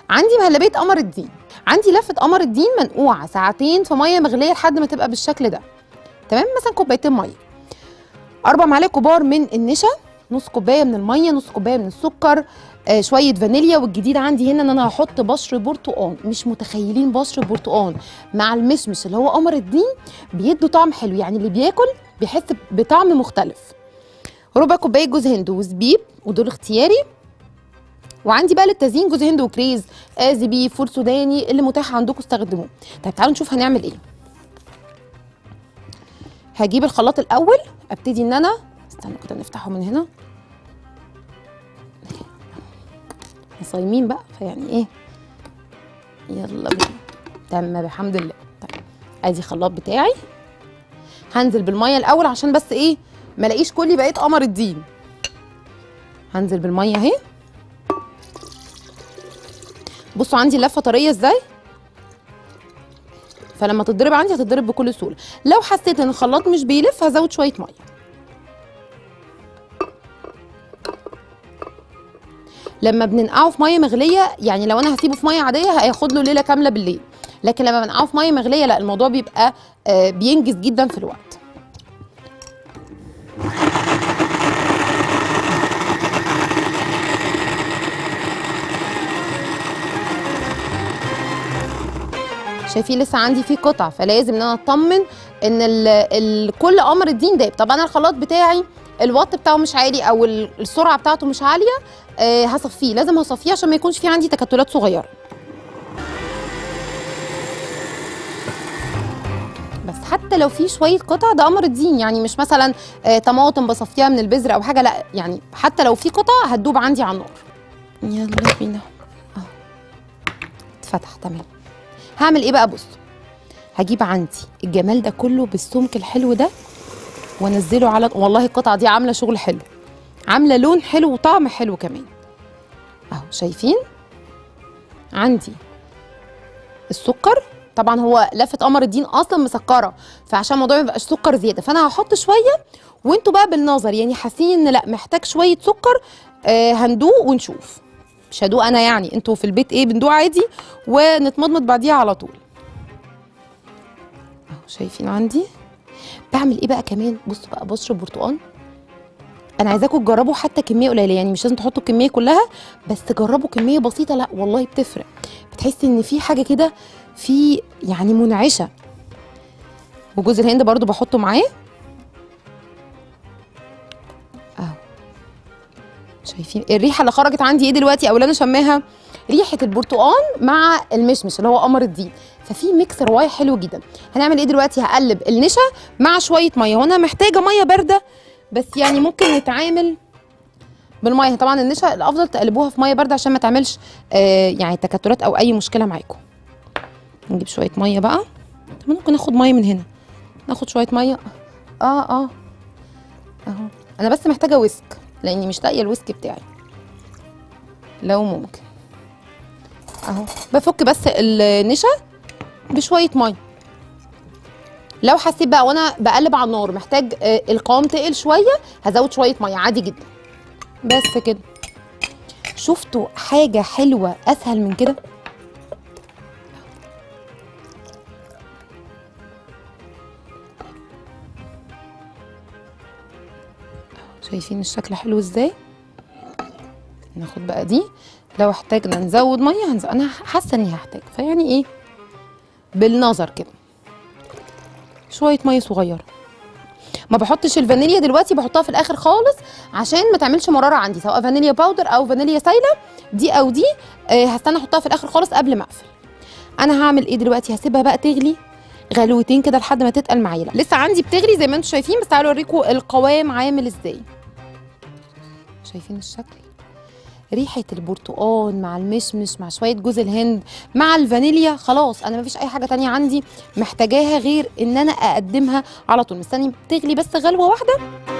عندي مهلبيه قمر الدين عندي لفه قمر الدين منقوعه ساعتين في ميه مغليه لحد ما تبقى بالشكل ده تمام مثلا كوبايتين ميه اربع معالق كبار من النشا نص كوبايه من الميه نص كوبايه من السكر آه شويه فانيليا والجديد عندي هنا ان انا هحط بشر برتقان مش متخيلين بشر برتقان مع المشمش اللي هو قمر الدين بيدوا طعم حلو يعني اللي بياكل بيحس بطعم مختلف ربع كوبايه جوز هند وزبيب ودول اختياري وعندي بقى للتزيين جوز هند وكريز آه زبيب فول سوداني اللي متاح عندكم استخدموه طيب تعالوا نشوف هنعمل ايه هجيب الخلاط الاول ابتدي ان انا استنى كده نفتحه من هنا احنا صايمين بقى فيعني ايه يلا بينا تم بحمد الله طيب ادي خلاط بتاعي هنزل بالميه الاول عشان بس ايه ما الاقيش كلي بقيت قمر الدين هنزل بالميه اهي بصوا عندي اللفه طريه ازاي فلما تتضرب عندي هتتضرب بكل سهوله لو حسيت ان الخلاط مش بيلف هزود شويه ميه لما بننقعه في ميه مغليه يعني لو انا هسيبه في ميه عاديه هياخد له ليله كامله بالليل لكن لما بنقعه في ميه مغليه لا الموضوع بيبقى آه بينجز جدا في الوقت شايفين لسه عندي فيه قطع فلازم ان انا اطمن ان ال ال كل قمر الدين دايب طب انا الخلاط بتاعي الوات بتاعه مش عالي او ال- السرعه بتاعته مش عاليه آه هصفيه لازم هصفيه عشان ما يكونش فيه عندي تكتلات صغيره بس حتى لو في شويه قطع ده قمر الدين يعني مش مثلا آه طماطم بصفيها من البذر او حاجه لا يعني حتى لو في قطع هتدوب عندي على النار يلا بينا اهو اتفتح تمام هعمل ايه بقى بصوا هجيب عندي الجمال ده كله بالسمك الحلو ده وانزله على والله القطعه دي عامله شغل حلو عامله لون حلو وطعم حلو كمان اهو شايفين عندي السكر طبعا هو لفه قمر الدين اصلا مسكره فعشان الموضوع ما يبقاش سكر زياده فانا هحط شويه وانتوا بقى بالنظر يعني حاسين ان لا محتاج شويه سكر آه هندوق ونشوف مش هدوق انا يعني انتوا في البيت ايه بندوق عادي ونتمضمض بعديها على طول اهو شايفين عندي بعمل ايه بقى كمان بصوا بقى بشرب برتقان انا عايزاكم تجربوا حتى كميه قليله يعني مش لازم تحطوا الكميه كلها بس جربوا كميه بسيطه لا والله بتفرق بتحسي ان في حاجه كده في يعني منعشه وجوز الهند برضو بحطه معاه اهو شايفين الريحه اللي خرجت عندي ايه دلوقتي او اللي انا شماها ريحه البرتقال مع المشمش اللي هو قمر الدين ففي ميكس روايح حلو جدا هنعمل ايه دلوقتي هقلب النشا مع شويه ميه وانا محتاجه ميه بارده بس يعني ممكن نتعامل بالميه طبعا النشا الافضل تقلبوها في ميه بارده عشان ما تعملش آه يعني تكتلات او اي مشكله معاكم نجيب شويه ميه بقى طب ممكن ناخد ميه من هنا ناخد شويه ميه اه اه اهو انا بس محتاجه ويسك لاني مش لاقيه الويسك بتاعي لو ممكن اهو بفك بس النشا بشويه ميه لو حسيت بقى وانا بقلب على النار محتاج آه، القوام تقل شويه هزود شويه ميه عادي جدا بس كده شفتوا حاجه حلوه اسهل من كده شايفين الشكل حلو ازاي ناخد بقى دي لو احتاجنا نزود ميه هنزود انا حاسه اني هحتاج فيعني ايه بالنظر كده شويه ميه صغيره ما بحطش الفانيليا دلوقتي بحطها في الاخر خالص عشان ما تعملش مراره عندي سواء فانيليا باودر او فانيليا سايله دي او دي آه هستنى احطها في الاخر خالص قبل ما اقفل انا هعمل ايه دلوقتي هسيبها بقى تغلي غلوتين كده لحد ما تتقل معايا لا، لسه عندي بتغلي زي ما انتم شايفين بس تعالوا اوريكم القوام عامل ازاي شايفين الشكل ريحه البرتقال مع المشمش مع شويه جوز الهند مع الفانيليا خلاص انا مفيش اي حاجه تانية عندي محتاجاها غير ان انا اقدمها على طول مستني تغلي بس غلوه واحده